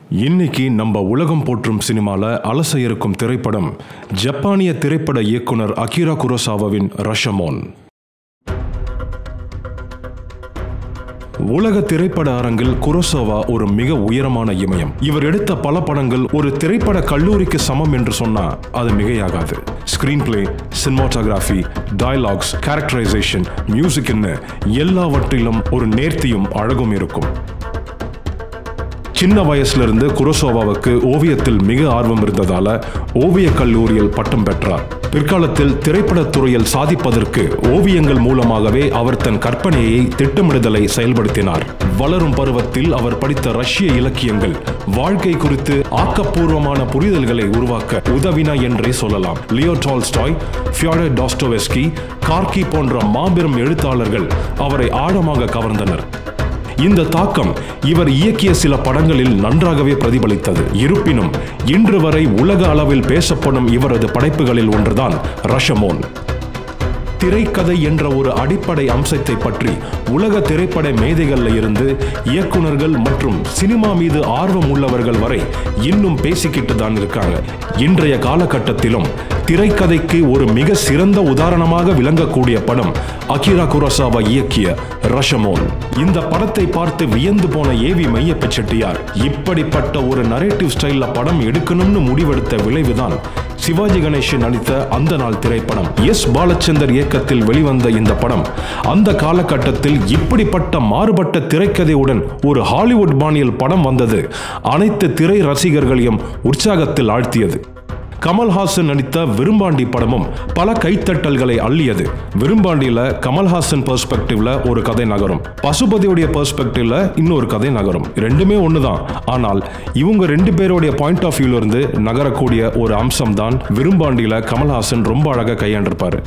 இன்னைக்கு நம்ம உலகம் போற்றும் சினிமால அலச இருக்கும் திரைப்படம் ஜப்பானிய திரைப்பட இயக்குனர் அகிரா குரோசாவாவின் ரஷமோன் உலக திரைப்பட அரங்கில் குரோசோவா ஒரு மிக உயரமான இமயம் இவர் எடுத்த பல படங்கள் ஒரு திரைப்பட கல்லூரிக்கு சமம் என்று சொன்னா அது மிகையாகாது screen play cinematography dialogues characterisation மியூசிக்னு எல்லாவற்றிலும் ஒரு நேர்த்தியும் அழகும் இருக்கும் சின்ன வயசுல இருந்து குரோசோவாவுக்கு ஓவியத்தில் மிக ஆர்வம் இருந்ததால ஓவிய கல்லூரியில் பட்டம் பெற்றார் பிற்காலத்தில் திரைப்படத் துறையில் சாதிப்பதற்கு ஓவியங்கள் மூலமாகவே அவர் தன் கற்பனையை திட்டமிடுதலை செயல்படுத்தினார் வளரும் பருவத்தில் அவர் படித்த ரஷ்ய இலக்கியங்கள் வாழ்க்கை குறித்து ஆக்கப்பூர்வமான புரிதல்களை உருவாக்க உதவின என்றே சொல்லலாம் Leo Tolstoy Fyodor Dostoevsky Gorky போன்ற மாபெரும் எழுத்தாளர்கள் அவரை ஆழமாக கவர்ந்தனர் இந்த தாக்கம் இவர் இயக்கிய சில படங்களில் நன்றாகவே பிரதிபலித்தது இருப்பினும் இன்று வரை உலக அளவில் பேசப்படும் இவரது படைப்புகளில் ஒன்றுதான் ரஷமோன் திரைக்கதை என்ற ஒரு அடிப்படை அம்சத்தை பற்றி உலக திரைப்பட மேதைகள்ல இருந்து இயக்குனர்கள் மற்றும் சினிமா மீது ஆர்வம் உள்ளவர்கள் வரை இன்னும் பேசிக்கிட்டு தான் இருக்காங்க இன்றைய காலகட்டத்திலும் திரைக்கதைக்கு ஒரு மிக சிறந்த உதாரணமாக விளங்கக்கூடிய படம் அகிரா குரோசாவா இயக்கிய ரஷமோன் இந்த படத்தை பார்த்து வியந்து போன ஏவி மையப்ப செட்டியார் இப்படிப்பட்ட ஒரு நரேட்டிவ் ஸ்டைல்ல படம் எடுக்கணும்னு முடிவெடுத்த விளைவுதான் சிவாஜி கணேசன் நடித்த அந்த நாள் திரைப்படம் எஸ் பாலச்சந்தர் இயக்கத்தில் வெளிவந்த இந்த படம் அந்த காலகட்டத்தில் இப்படிப்பட்ட மாறுபட்ட திரைக்கதையுடன் ஒரு ஹாலிவுட் பாணியில் படம் வந்தது அனைத்து திரை ரசிகர்களையும் உற்சாகத்தில் ஆழ்த்தியது கமல்ஹாசன் நடித்த விரும்பாண்டி படமும் பல கைத்தட்டல்களை அள்ளியது விரும்பாண்டியில கமல்ஹாசன் பெர்ஸ்பெக்டிவ்ல ஒரு கதை நகரும் பசுபதியுடைய பெர்ஸ்பெக்டிவ்ல இன்னொரு கதை நகரும் ரெண்டுமே ஒண்ணுதான் ஆனால் இவங்க ரெண்டு பேருடைய பாயிண்ட் ஆஃப் வியூல இருந்து நகரக்கூடிய ஒரு அம்சம் தான் விரும்பாண்டியில கமல்ஹாசன் ரொம்ப அழகா கையாண்டிருப்பாரு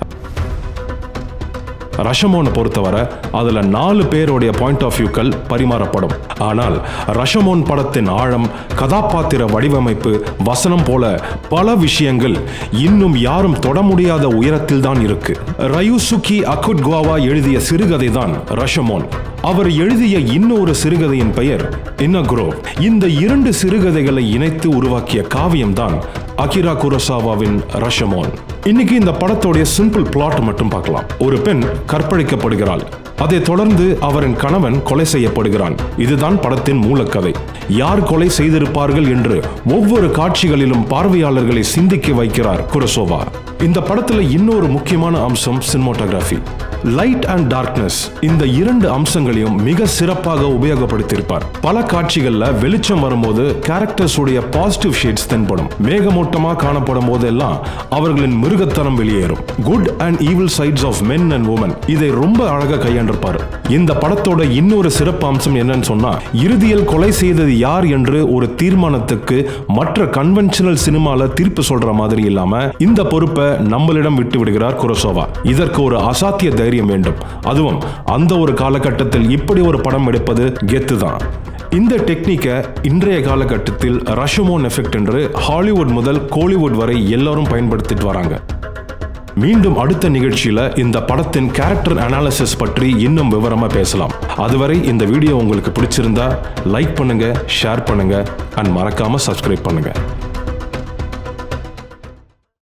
ரஷமோனை பொறுத்தவரை அதுல நாலு பேருடைய பாயிண்ட் ஆஃப் வியூக்கள் பரிமாறப்படும் ஆனால் ரஷமோன் படத்தின் ஆழம் கதாபாத்திர வடிவமைப்பு வசனம் போல பல விஷயங்கள் இன்னும் யாரும் தொட முடியாத உயரத்தில் தான் இருக்கு ரயுசுகி அகுட்குவாவா எழுதிய சிறுகதை தான் ரஷமோன் அவர் எழுதிய இன்னொரு சிறுகதையின் பெயர் இன்னக்ரோ இந்த இரண்டு சிறுகதைகளை இணைத்து உருவாக்கிய காவியம்தான் அகிரா குரோசாவாவின் ரஷமோன் இன்னைக்கு இந்த படத்தோடைய சிம்பிள் பிளாட் மட்டும் பார்க்கலாம் ஒரு பெண் கற்பழிக்கப்படுகிறாள் அதை தொடர்ந்து அவரின் கணவன் கொலை செய்யப்படுகிறான் இதுதான் படத்தின் மூலக்கதை யார் கொலை செய்திருப்பார்கள் என்று ஒவ்வொரு காட்சிகளிலும் பார்வையாளர்களை சிந்திக்க வைக்கிறார் குரசோவா இந்த படத்துல இன்னொரு முக்கியமான அம்சம் சினிமோட்டோகிராஃபி லைட் அண்ட் டார்க்னஸ் இந்த இரண்டு அம்சங்களையும் மிக சிறப்பாக உபயோகப்படுத்தியிருப்பார் பல காட்சிகள்ல வெளிச்சம் வரும்போது கேரக்டர்ஸ் உடைய பாசிட்டிவ் ஷேட்ஸ் தென்படும் மேகமூட்டமா காணப்படும் போதெல்லாம் அவர்களின் மிருகத்தனம் வெளியேறும் good and evil sides of men and women இதை ரொம்ப அழகா கையாண்டிருப்பார் இந்த படத்தோட இன்னொரு சிறப்பு அம்சம் என்னன்னு சொன்னா இறுதியில் கொலை செய்தது யார் என்று ஒரு தீர்மானத்துக்கு மற்ற கன்வென்ஷனல் சினிமால தீர்ப்பு சொல்ற மாதிரி இல்லாம இந்த பொறுப்பை நம்மளிடம் விட்டு விடுகிறார் குரோசோவா இதற்கு ஒரு அசாத்திய தைரியம் வேண்டும் அதுவும் அந்த ஒரு காலகட்டத்தில் இப்படி ஒரு படம் எடுப்பது கெத்து தான் இந்த டெக்னிக்கை இன்றைய காலகட்டத்தில் ரஷமோன் எஃபெக்ட் என்று ஹாலிவுட் முதல் கோலிவுட் வரை எல்லாரும் பயன்படுத்திட்டு வராங்க மீண்டும் அடுத்த நிகழ்ச்சியில இந்த படத்தின் கேரக்டர் அனாலிசிஸ் பற்றி இன்னும் விவரமா பேசலாம் அதுவரை இந்த வீடியோ உங்களுக்கு பிடிச்சிருந்தா லைக் பண்ணுங்க ஷேர் பண்ணுங்க அண்ட் மறக்காம சப்ஸ்கிரைப் பண்ணுங்க